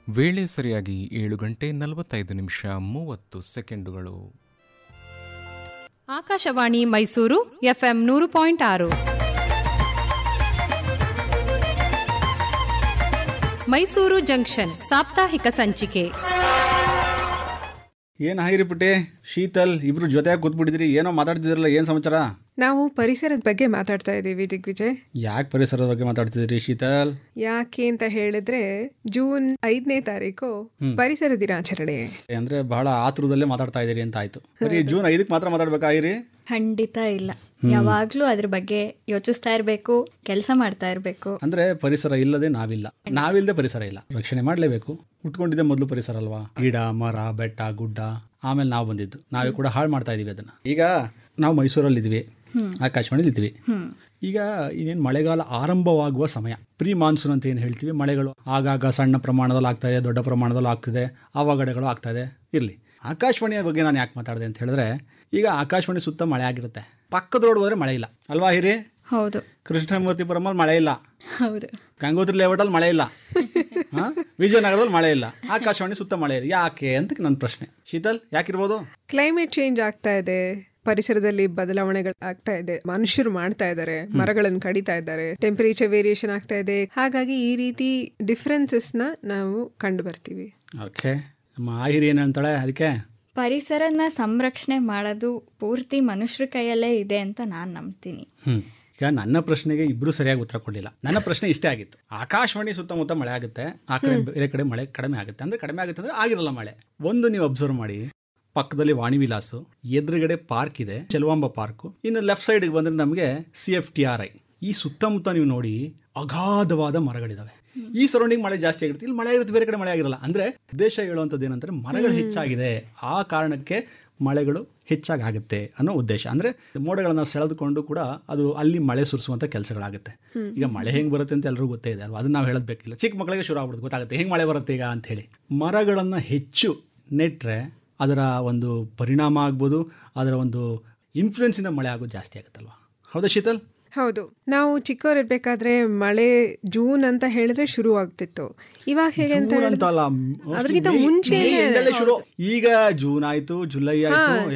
ವೇಳೆ ಸರಿಯಾಗಿ ಏಳು ಗಂಟೆ ನಲವತ್ತೈದು ನಿಮಿಷ ಮೂವತ್ತು ಸೆಕೆಂಡುಗಳು ಆಕಾಶವಾಣಿ ಮೈಸೂರು ಎಫ್ಎಂ ನೂರು ಪಾಯಿಂಟ್ ಆರು ಮೈಸೂರು ಜಂಕ್ಷನ್ ಸಾಪ್ತಾಹಿಕ ಸಂಚಿಕೆ ಏನು ಹಾಗಿರಿ ಪುಟ್ಟಿ ಶೀತಲ್ ಇಬ್ರು ಜೊತೆಯಾಗಿ ಕೂತ್ಬಿಟ್ಟಿದ್ರಿ ಏನೋ ಮಾತಾಡ್ತಿದ್ರಲ್ಲ ಏನು ಸಮಾಚಾರ ನಾವು ಪರಿಸರದ ಬಗ್ಗೆ ಮಾತಾಡ್ತಾ ಇದ್ದೀವಿ ದಿಗ್ವಿಜಯ್ ಯಾಕೆ ಪರಿಸರದ ಬಗ್ಗೆ ಮಾತಾಡ್ತಿದ್ರಿ ಶೀತಲ್ ಯಾಕೆ ಅಂತ ಹೇಳಿದ್ರೆ ಜೂನ್ ಐದನೇ ತಾರೀಕು ಪರಿಸರ ದಿನಾಚರಣೆ ಅಂದ್ರೆ ಬಹಳ ಆತುರದಲ್ಲೇ ಮಾತಾಡ್ತಾ ಇದ್ದೀರಿ ಅಂತ ಆಯ್ತು ಬರೀ ಜೂನ್ ಐದಕ್ಕೆ ಮಾತ್ರ ಮಾತಾಡ್ಬೇಕಾಗಿರಿ ಖಂಡಿತ ಇಲ್ಲ ಯಾವಾಗ್ಲೂ ಅದ್ರ ಬಗ್ಗೆ ಯೋಚಿಸ್ತಾ ಇರಬೇಕು ಕೆಲಸ ಮಾಡ್ತಾ ಇರಬೇಕು ಅಂದ್ರೆ ಪರಿಸರ ಇಲ್ಲದೆ ನಾವಿಲ್ಲ ನಾವಿಲ್ಲದೆ ಪರಿಸರ ಇಲ್ಲ ರಕ್ಷಣೆ ಮಾಡಲೇಬೇಕು ಉಟ್ಕೊಂಡಿದ್ದೆ ಮೊದಲು ಪರಿಸರ ಅಲ್ವಾ ಗಿಡ ಮರ ಬೆಟ್ಟ ಗುಡ್ಡ ಆಮೇಲೆ ನಾವು ಬಂದಿದ್ದು ನಾವೇ ಕೂಡ ಹಾಳು ಮಾಡ್ತಾ ಇದೀವಿ ಅದನ್ನ ಈಗ ನಾವು ಮೈಸೂರಲ್ಲಿ ಇದ್ವಿ ಆಕಾಶವಾಣಿಲಿ ಇದ್ವಿ ಈಗ ಇನ್ನೇನು ಮಳೆಗಾಲ ಆರಂಭವಾಗುವ ಸಮಯ ಪ್ರೀ ಮಾನ್ಸೂನ್ ಅಂತ ಏನು ಹೇಳ್ತೀವಿ ಮಳೆಗಳು ಆಗಾಗ ಸಣ್ಣ ಪ್ರಮಾಣದಲ್ಲಿ ಆಗ್ತಾ ಇದೆ ದೊಡ್ಡ ಪ್ರಮಾಣದಲ್ಲಿ ಆಗ್ತಿದೆ ಅವಘಡಗಳು ಆಗ್ತಾ ಇದೆ ಇರಲಿ ಆಕಾಶವಾಣಿಯ ಬಗ್ಗೆ ನಾನು ಯಾಕೆ ಮಾತಾಡಿದೆ ಅಂತ ಹೇಳಿದ್ರೆ ಈಗ ಆಕಾಶವಾಣಿ ಸುತ್ತ ಮಳೆ ಆಗಿರುತ್ತೆ ಪಕ್ಕದ ರೋಡ್ ಹೋದ್ರೆ ಮಳೆ ಇಲ್ಲ ಅಲ್ವಾ ಹಿರಿ ಹೌದು ಕೃಷ್ಣಮೂರ್ತಿಪುರಮಲ್ಲಿ ಮಳೆ ಇಲ್ಲ ಹೌದು ಗಂಗೋತ್ರಿ ಲೇಔಟಲ್ಲಿ ಮಳೆ ಇಲ್ಲ ಹಾ? ವಿಜಯನಗರದಲ್ಲಿ ಮಳೆ ಇಲ್ಲ ಆಕಾಶವಾಣಿ ಸುತ್ತ ಮಳೆ ಇದೆ ಯಾಕೆ ಅಂತ ನನ್ನ ಪ್ರಶ್ನೆ ಶೀತಲ್ ಯಾಕಿರ್ಬೋದು ಕ್ಲೈಮೇಟ್ ಚೇಂಜ್ ಆಗ್ತಾ ಇದೆ ಪರಿಸರದಲ್ಲಿ ಬದಲಾವಣೆಗಳು ಆಗ್ತಾ ಇದೆ ಮನುಷ್ಯರು ಮಾಡ್ತಾ ಇದ್ದಾರೆ ಮರಗಳನ್ನು ಕಡಿತಾ ಇದ್ದಾರೆ ಟೆಂಪರೇಚರ್ ವೇರಿಯೇಷನ್ ಆಗ್ತಾ ಇದೆ ಹಾಗಾಗಿ ಈ ರೀತಿ ಡಿಫ್ರೆನ್ಸಸ್ ನ ನಾವು ಕಂಡು ಬರ್ತೀವಿ ಓಕೆ ನಮ್ಮ ಆಹಿರಿ ಏನು ಅಂತಾಳೆ ಅದಕ್ಕೆ ಪರಿಸರನ ಸಂರಕ್ಷಣೆ ಮಾಡೋದು ಪೂರ್ತಿ ಮನುಷ್ಯರ ಕೈಯಲ್ಲೇ ಇದೆ ಅಂತ ನಾನು ನಂಬ್ತೀನಿ ಹ್ಮ್ ಈಗ ನನ್ನ ಪ್ರಶ್ನೆಗೆ ಇಬ್ರು ಸರಿಯಾಗಿ ಉತ್ತರ ಕೊಡಲಿಲ್ಲ ನನ್ನ ಪ್ರಶ್ನೆ ಇಷ್ಟೇ ಆಗಿತ್ತು ಆಕಾಶವಾಣಿ ಸುತ್ತಮುತ್ತ ಮಳೆ ಆಗುತ್ತೆ ಆ ಕಡೆ ಬೇರೆ ಕಡೆ ಮಳೆ ಕಡಿಮೆ ಆಗುತ್ತೆ ಅಂದ್ರೆ ಕಡಿಮೆ ಆಗುತ್ತೆ ಅಂದ್ರೆ ಆಗಿರಲ್ಲ ಮಳೆ ಒಂದು ನೀವು ಅಬ್ಸರ್ವ್ ಮಾಡಿ ಪಕ್ಕದಲ್ಲಿ ವಾಣಿ ವಿಲಾಸು ಎದುರುಗಡೆ ಪಾರ್ಕ್ ಇದೆ ಚೆಲುವಾಂಬ ಪಾರ್ಕು ಇನ್ನು ಲೆಫ್ಟ್ ಸೈಡ್ಗೆ ಬಂದ್ರೆ ನಮಗೆ C F T R I ಈ ಸುತ್ತಮುತ್ತ ನೀವು ನೋಡಿ ಅಗಾಧವಾದ ಮರಗಳಿದಾವೆ ಈ ಸರೌಂಡಿಂಗ್ ಮಳೆ ಜಾಸ್ತಿ ಆಗಿರುತ್ತೆ ಇಲ್ಲಿ ಮಳೆ ಆಗಿರುತ್ತೆ ಬೇರೆ ಕಡೆ ಮಳೆ ಆಗಿರಲ್ಲ ಅಂದ್ರೆ ಉದ್ದೇಶ ಹೇಳುವಂಥದ್ದು ಏನಂದ್ರೆ ಮರಗಳು ಹೆಚ್ಚಾಗಿದೆ ಆ ಕಾರಣಕ್ಕೆ ಮಳೆಗಳು ಹೆಚ್ಚಾಗಿ ಆಗುತ್ತೆ ಅನ್ನೋ ಉದ್ದೇಶ ಅಂದ್ರೆ ಮೋಡಗಳನ್ನ ಸೆಳೆದುಕೊಂಡು ಕೂಡ ಅದು ಅಲ್ಲಿ ಮಳೆ ಸುರಿಸುವಂತ ಕೆಲಸಗಳಾಗುತ್ತೆ ಈಗ ಮಳೆ ಹೆಂಗ್ ಬರುತ್ತೆ ಅಂತ ಎಲ್ಲರಿಗೂ ಗೊತ್ತೇ ಇದೆ ಅಲ್ವಾ ಅದನ್ನ ನಾವು ಹೇಳೋದ್ ಬೇಕಿಲ್ಲ ಚಿಕ್ಕ ಮಕ್ಕಳಿಗೆ ಶುರು ಆಗ್ಬಿಡುತ್ತೆ ಗೊತ್ತಾಗುತ್ತೆ ಹೆಂಗ್ ಮಳೆ ಬರುತ್ತೆ ಈಗ ಅಂತ ಹೇಳಿ ಮರಗಳನ್ನ ಹೆಚ್ಚು ನೆಟ್ರೆ ಅದರ ಒಂದು ಪರಿಣಾಮ ಆಗ್ಬೋದು ಅದರ ಒಂದು ಇನ್ಫ್ಲುಯೆನ್ಸಿಂದ ಮಳೆ ಆಗೋದು ಜಾಸ್ತಿ ಆಗುತ್ತಲ್ವಾ ಹೌದಾ ಶೀತಲ್ ಹೌದು ನಾವು ಚಿಕ್ಕವರಿರ್ಬೇಕಾದ್ರೆ ಮಳೆ ಜೂನ್ ಅಂತ ಹೇಳಿದ್ರೆ ಶುರು ಆಗ್ತಿತ್ತು ಇವಾಗ ಹೇಗೆ ಅಂತ ಜೂನ್ ಹೇಳಿದ್ರೆ ಅಂತಲ್ಲ ಅದ್ರಕ್ಕಿಂತ ಮುಂಚೆ ಶುರು ಈಗ ಜೂನ್ ಆಯ್ತು ಜುಲೈ ಆಯ್ತು